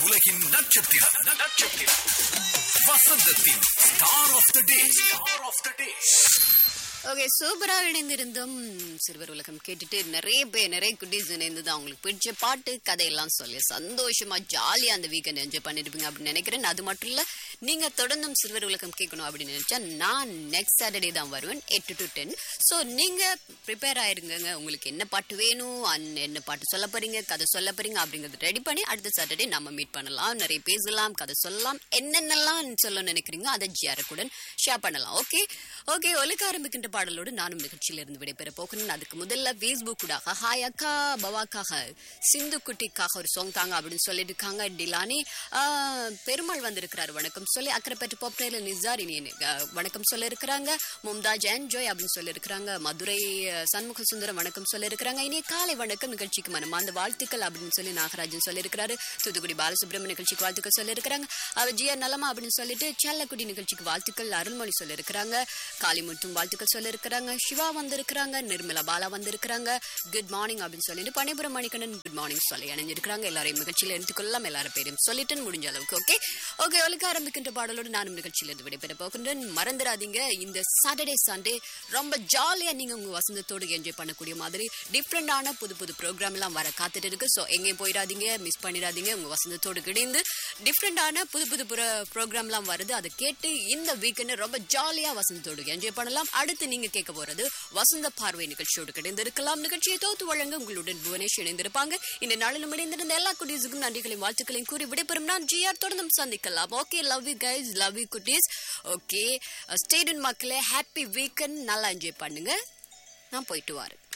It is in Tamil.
உலகின் நட்சத்திரம் நட்சத்திரம் வசந்தத்தின் star of the day star of the day okay சூப்பரா இணைந்திருந்தோம் சிறுவர் உலகம் கேட்டுட்டு நிறைய பேர் நிறைய குட்டீஸ் இணைந்தது அவங்களுக்கு பிடிச்ச பாட்டு கதையெல்லாம் சொல்லி சந்தோஷமா ஜாலியா அந்த வீக்கெண்ட் என்ஜாய் பண்ணிருப்பீங்க அப்படின்னு நினைக்கிறேன் அது மட்டும் இல்ல நீங்க தொடர்ந்தும் சிறுவர் உலகம் கேட்கணும் அப்படின்னு நினைச்சா நான் நெக்ஸ்ட் சாட்டர்டே தான் வருவேன் எட்டு டு டென் ஸோ நீங்க ப்ரிப்பேர் ஆயிருங்க உங்களுக்கு என்ன பாட்டு வேணும் அண்ட் என்ன பாட்டு சொல்ல போறீங்க கதை சொல்ல போறீங்க அப்படிங்கறது ரெடி பண்ணி அடுத்த சாட்டர்டே நம்ம மீட் பண்ணலாம் நிறைய பேசலாம் கதை சொல்லலாம் என்னென்னலாம் சொல்ல நினைக்கிறீங்க அதை ஜியாரக்குடன் ஷேர் பண்ணலாம் ஓகே ஓகே ஒலிக்க ஆரம்பிக்கின்ற பாடலோடு நானும் நிகழ்ச்சியிலிருந்து விடைபெற போகிறேன் அதுக்கு முதல்ல ஃபேஸ்புக் கூடாக ஹாய் அக்கா பவாக்காக சிந்து குட்டிக்காக ஒரு சாங் தாங்க அப்படின்னு சொல்லிட்டு இருக்காங்க டிலானி ஆஹ், பெருமாள் வந்திருக்கிறாரு வணக்கம் சொல்லி அக்கரைப்பட்டு பாப்டேல நிசார் இனி வணக்கம் சொல்ல இருக்கிறாங்க மும்தாஜ் என்ஜாய் அப்படின்னு சொல்லி இருக்கிறாங்க மதுரை அஹ், சண்முக சுந்தரம் வணக்கம் சொல்ல இருக்கிறாங்க இனி காலை வணக்கம் நிகழ்ச்சிக்கு மனமார்ந்த வாழ்த்துக்கள் அப்படின்னு சொல்லி நாகராஜன் சொல்லியிருக்கிறாரு தூத்துக்குடி பாலசுப்ரமணிய நிகழ்ச்சிக்கு வாழ்த்துக்கள் சொல்லியிருக்கிறாங்க அவர் ஜிஆர் நலமா அப்படின்னு சொல்லிட்டு செல்லக்குடி நிகழ்ச்சிக்கு வாழ்த்துக்கள் அருள்மொழி சொல்லியிருக்கிறாங்க காளிமுத்தும் வாழ்த்துக்கள் சொல்லியிருக்கிறாங்க சிவா வந்திருக்கிறாங்க நிர்மலா பாலா வந்திருக்கிறாங்க குட் மார்னிங் அப்படின்னு சொல்லிட்டு பணிபுரம் மணிகண்டன் குட் மார்னிங் சொல்லி இணைஞ்சிருக்கிறாங்க எல்லாரையும் நிகழ்ச்சியில் எடுத்துக்கொள்ளலாம் எல்லாரும் பேரையும் சொல்லிட்டு முடிஞ்ச அளவுக்கு ஓகே ஓகே ஒழுக்க ஆரம்பிக்கின்ற பாடலோடு நானும் நிகழ்ச்சியிலிருந்து விடைபெற போகின்றேன் மறந்துடாதீங்க இந்த சாட்டர்டே சண்டே ரொம்ப ஜாலியா நீங்க உங்க வசந்தத்தோடு என்ஜாய் பண்ணக்கூடிய மாதிரி டிஃப்ரெண்டான புது புது ப்ரோக்ராம் எல்லாம் வர காத்துட்டு இருக்கு ஸோ எங்கேயும் போயிடாதீங்க மிஸ் பண்ணிடாதீங்க உங்க வசந்தத்தோடு கிடைந்து டிஃப்ரெண்டான புது புது ப்ரோக்ராம்லாம் வருது அதை கேட்டு இந்த வீக்கெண்ட் ரொம்ப ஜாலியா வசந்தத்தோடு என்ஜாய் பண்ணலாம் அடுத்து நீங்க கேட்க போறது வசந்த பார்வை நிகழ்ச்சியோடு கிடைந்து இருக்கலாம் நிகழ்ச்சியை தோத்து வழங்க உங்களுடன் புவனேஷ் இணைந்திருப்பாங்க இந்த நாளிலும் இணைந்திருந்த எல்லா குட்டீஸுக்கும் நன்றிகளையும் வாழ்த்துக்களையும் கூறி விடைபெறும் நான் ஜிஆர் தொடர்ந்தும் சந்திக்கலாம் okay love you guys love you குட்டீஸ் ஓகே ஸ்டேடியன் மக்களே ஹாப்பி வீக்கெண்ட் நல்லா என்ஜாய் பண்ணுங்க நான் போயிட்டு வரேன்